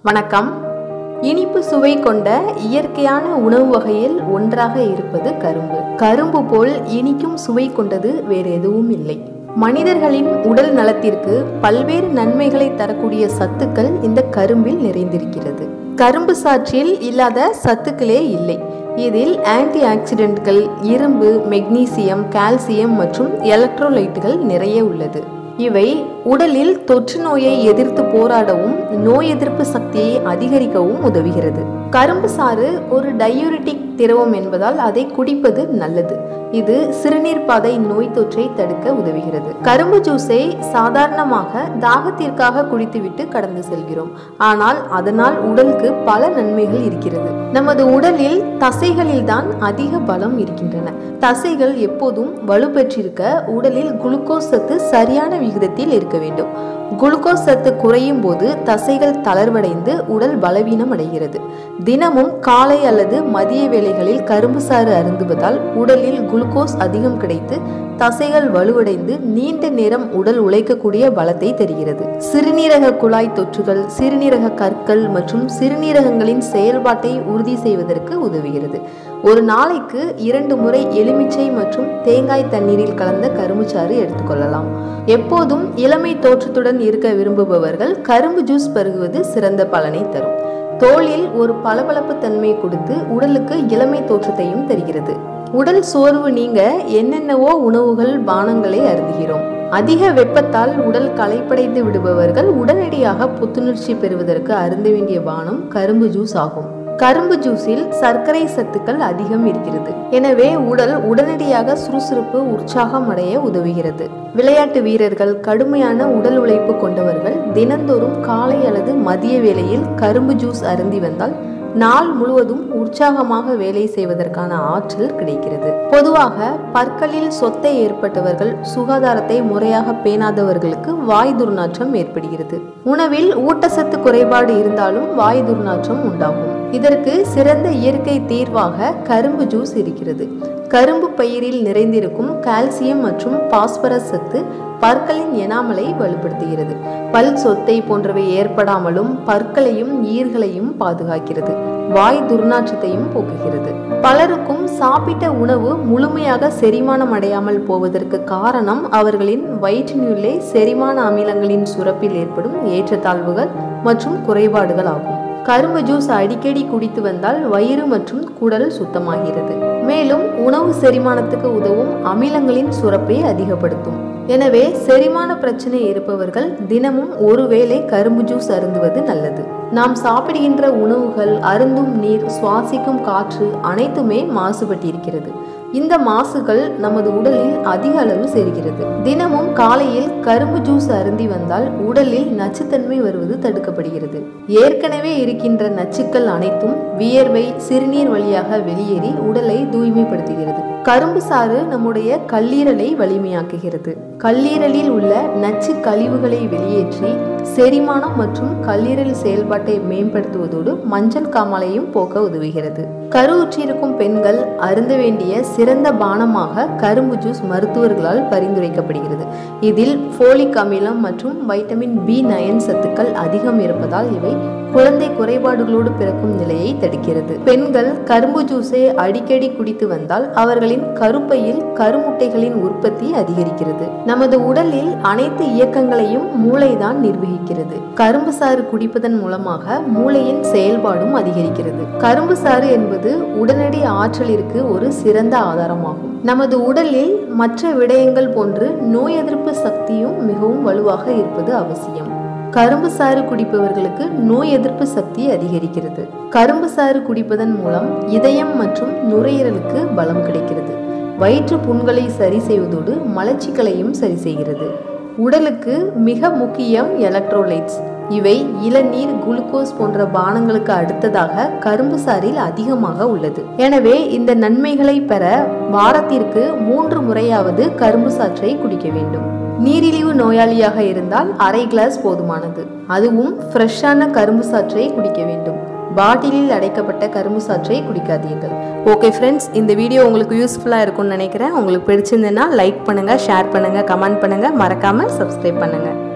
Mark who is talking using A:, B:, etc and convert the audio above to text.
A: வணக்கம் இனிப்பு சுவை கொண்ட இயற்கையான உணவு வகையில் ஒன்றாக இருப்பது கரும்பு கரும்பு போல் இனிக்கும் சுவை கொண்டது வேறு எதுவும் இல்லை மனிதர்களின் உடல் நலத்திற்கு பல்வேறு நன்மைகளை தரக்கூடிய சத்துக்கள் இந்த கரும்பில் நிறைந்திருக்கிறது கரும்பு சாற்றில் இல்லாத சத்துக்களே இல்லை இதில் ஆன்டி ஆக்சிடென்ட்கள் இரும்பு மெக்னீசியம் கால்சியம் மற்றும் எலக்ட்ரோலைட்டுகள் நிறைய உள்ளது இவை உடலில் தொற்று நோயை எதிர்த்து போராடவும் நோய் எதிர்ப்பு சக்தியை அதிகரிக்கவும் உதவுகிறது கரும்பு சாறு ஒரு டயூரிட்டிக் திரவம் என்பதால் அதை குடிப்பது நல்லது இது சிறுநீர் பாதை நோய் தொற்றை தடுக்க உதவுகிறது கரும்பு ஜூஸை சாதாரணமாக தாகத்திற்காக குடித்துவிட்டு கடந்து செல்கிறோம் ஆனால் அதனால் உடலுக்கு பல நன்மைகள் இருக்கிறது நமது உடலில் தசைகளில் தான் அதிக பலம் இருக்கின்றன தசைகள் எப்போதும் வலுப்பெற்றிருக்க உடலில் குளுக்கோஸ் சத்து சரியான விகிதத்தில் இருக்க வேண்டும் குளுக்கோஸ் சத்து குறையும் போது தசைகள் தளர்வடைந்து உடல் பலவீனம் அடைகிறது தினமும் காலை அல்லது மதிய வேளைகளில் கரும்பு சாறு அருந்துவதால் உடலில் குளுக்கோஸ் அதிகம் கிடைத்து தசைகள் வலுவடைந்து நீண்ட நேரம் உடல் உழைக்கக்கூடிய பலத்தை தருகிறது சிறுநீரக குழாய் தொற்றுகள் சிறுநீரக கற்கள் மற்றும் சிறுநீரகங்களின் செயல்பாட்டை உறுதி செய்வதற்கு உதவுகிறது ஒரு நாளைக்கு இரண்டு முறை எலுமிச்சை மற்றும் தேங்காய் தண்ணீரில் கலந்த கரும்புச்சாறு எடுத்துக்கொள்ளலாம் எப்போதும் இளமை தோற்றத்துடன் இருக்க விரும்புபவர்கள் கரும்பு ஜூஸ் பருகுவது சிறந்த பலனை தரும் தோலில் ஒரு பளபளப்பு தன்மை கொடுத்து உடலுக்கு இளமை தோற்றத்தையும் தருகிறது உடல் சோர்வு நீங்க என்னென்னவோ உணவுகள் பானங்களை அருந்துகிறோம் அதிக வெப்பத்தால் உடல் களைப்படைந்து விடுபவர்கள் உடனடியாக புத்துணர்ச்சி பெறுவதற்கு அருந்த வேண்டிய பானம் கரும்பு ஜூஸ் ஆகும் கரும்பு ஜூஸில் சர்க்கரை சத்துக்கள் அதிகம் இருக்கிறது எனவே உடல் உடனடியாக சுறுசுறுப்பு உற்சாகம் அடைய உதவுகிறது விளையாட்டு வீரர்கள் கடுமையான உடல் உழைப்பு கொண்டவர்கள் தினந்தோறும் காலை அல்லது மதிய வேளையில் கரும்பு ஜூஸ் அருந்தி வந்தால் நாள் முழுவதும் உற்சாகமாக வேலை செய்வதற்கான ஆற்றல் கிடைக்கிறது பொதுவாக பற்களில் சொத்தை ஏற்பட்டவர்கள் சுகாதாரத்தை முறையாக பேணாதவர்களுக்கு வாய் துர்நாற்றம் ஏற்படுகிறது உணவில் ஊட்டச்சத்து குறைபாடு இருந்தாலும் வாய் துர்நாற்றம் உண்டாகும் இதற்கு சிறந்த இயற்கை தீர்வாக கரும்பு ஜூஸ் இருக்கிறது கரும்பு பயிரில் நிறைந்திருக்கும் கால்சியம் மற்றும் பாஸ்பரஸ் சத்து பற்களின் எனாமலை வலுப்படுத்துகிறது பல் சொத்தை போன்றவை ஏற்படாமலும் பற்களையும் ஈர்களையும் பாதுகாக்கிறது வாய் துர்நாற்றத்தையும் போக்குகிறது பலருக்கும் சாப்பிட்ட உணவு முழுமையாக செரிமானம் அடையாமல் போவதற்கு காரணம் அவர்களின் வயிற்றினுள்ளே செரிமான அமிலங்களின் சுரப்பில் ஏற்படும் ஏற்றத்தாழ்வுகள் மற்றும் குறைபாடுகள் ஆகும் கரும்பு ஜூஸ் அடிக்கடி குடித்து வந்தால் வயிறு மற்றும் குடல் சுத்தமாகிறது மேலும் உணவு செரிமானத்துக்கு உதவும் அமிலங்களின் சுரப்பை அதிகப்படுத்தும் எனவே செரிமான பிரச்சனை இருப்பவர்கள் தினமும் ஒருவேளை கரும்பு ஜூஸ் அருந்துவது நல்லது நாம் சாப்பிடுகின்ற உணவுகள் அருந்தும் நீர் சுவாசிக்கும் காற்று அனைத்துமே மாசுபட்டிருக்கிறது இந்த மாசுகள் நமது உடலில் அதிக அளவு சேர்கிறது தினமும் காலையில் கரும்பு ஜூஸ் அருந்தி வந்தால் உடலில் நச்சுத்தன்மை வருவது தடுக்கப்படுகிறது ஏற்கனவே இருக்கின்ற நச்சுக்கள் அனைத்தும் வியர்வை சிறுநீர் வழியாக வெளியேறி உடலை தூய்மைப்படுத்துகிறது கரும்பு சாறு நம்முடைய கல்லீரலை வலிமையாக்குகிறது கல்லீரலில் உள்ள நச்சு கழிவுகளை வெளியேற்றி செரிமானம் மற்றும் கல்லீரல் செயல்பாட்டை மேம்படுத்துவதோடு மஞ்சள் காமாலையும் போக்க உதவுகிறது கருவுற்றிருக்கும் பெண்கள் அருந்த வேண்டிய சிறந்த பானமாக கரும்பு ஜூஸ் மருத்துவர்களால் பரிந்துரைக்கப்படுகிறது இதில் ஃபோலிக் அமிலம் மற்றும் வைட்டமின் பி நயன் சத்துக்கள் அதிகம் இருப்பதால் இவை குழந்தை குறைபாடுகளோடு பிறக்கும் நிலையை தடுக்கிறது பெண்கள் கரும்பு ஜூஸை அடிக்கடி குடித்து வந்தால் அவர்களின் கருப்பையில் கருமுட்டைகளின் உற்பத்தி அதிகரிக்கிறது நமது உடலில் அனைத்து இயக்கங்களையும் மூளைதான் நிர்வகிக்கிறது கரும்பு சாறு குடிப்பதன் மூலமாக மூளையின் செயல்பாடும் அதிகரிக்கிறது கரும்பு சாறு என்பது உடனடி ஆற்றலிற்கு ஒரு சிறந்த ஆதாரமாகும் நமது உடலில் மற்ற விடயங்கள் போன்று நோய் எதிர்ப்பு சக்தியும் மிகவும் வலுவாக இருப்பது அவசியம் கரும்பு சாறு குடிப்பவர்களுக்கு நோய் எதிர்ப்பு சக்தி அதிகரிக்கிறது கரும்பு சாறு குடிப்பதன் மூலம் இதயம் மற்றும் நுரையீரலுக்கு பலம் கிடைக்கிறது வயிற்று புண்களை சரி செய்வதோடு மலச்சிக்கலையும் சரி செய்கிறது உடலுக்கு மிக முக்கியம் எலக்ட்ரோலைட்ஸ் இவை இளநீர் குளுக்கோஸ் போன்ற பானங்களுக்கு அடுத்ததாக கரும்பு சாறில் அதிகமாக உள்ளது எனவே இந்த நன்மைகளை பெற வாரத்திற்கு மூன்று முறையாவது கரும்பு சாற்றை குடிக்க வேண்டும் நீரிழிவு நோயாளியாக இருந்தால் அரை கிளாஸ் போதுமானது அதுவும் ஃப்ரெஷ்ஷான கரும்பு சாற்றை குடிக்க வேண்டும் பாட்டிலில் அடைக்கப்பட்ட கரும்பு சாற்றை குடிக்காதீர்கள் ஓகே ஃப்ரெண்ட்ஸ் இந்த வீடியோ உங்களுக்கு யூஸ்ஃபுல்லாக இருக்கும்னு நினைக்கிறேன் உங்களுக்கு பிடிச்சிருந்ததுன்னா லைக் பண்ணுங்கள் ஷேர் பண்ணுங்கள் கமெண்ட் பண்ணுங்கள் மறக்காமல் சப்ஸ்கிரைப் பண்ணுங்கள்